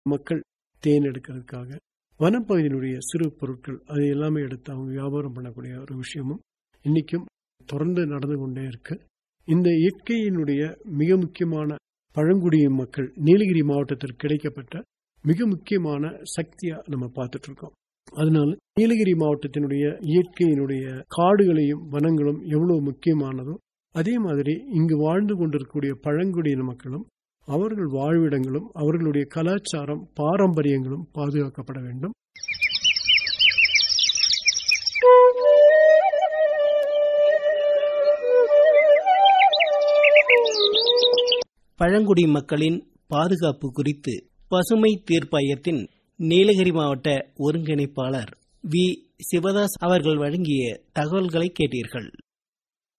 மக்கள் தேன் எடுக்கிறதுக்காக வனப்பகுதியினுடைய சிறு பொருட்கள் அது எல்லாமே எடுத்து அவங்க வியாபாரம் பண்ணக்கூடிய ஒரு விஷயமும் இன்னைக்கும் தொடர்ந்து நடந்து கொண்டே இருக்கு இந்த இயற்கையினுடைய மிக முக்கியமான பழங்குடிய மக்கள் நீலகிரி மாவட்டத்திற்கு கிடைக்கப்பட்ட மிக முக்கியமான சக்தியா நம்ம பார்த்துட்டு இருக்கோம் அதனால நீலகிரி மாவட்டத்தினுடைய இயற்கையினுடைய காடுகளையும் வனங்களும் எவ்வளவு முக்கியமானதோ அதே மாதிரி இங்கு வாழ்ந்து கொண்டிருக்கக்கூடிய பழங்குடியின மக்களும் அவர்கள் வாழ்விடங்களும் அவர்களுடைய கலாச்சாரம் பாரம்பரியங்களும் பாதுகாக்கப்பட வேண்டும் பழங்குடி மக்களின் பாதுகாப்பு குறித்து பசுமை தீர்ப்பாயத்தின் நீலகிரி மாவட்ட ஒருங்கிணைப்பாளர் வி சிவதாஸ் அவர்கள் வழங்கிய தகவல்களை கேட்டீர்கள்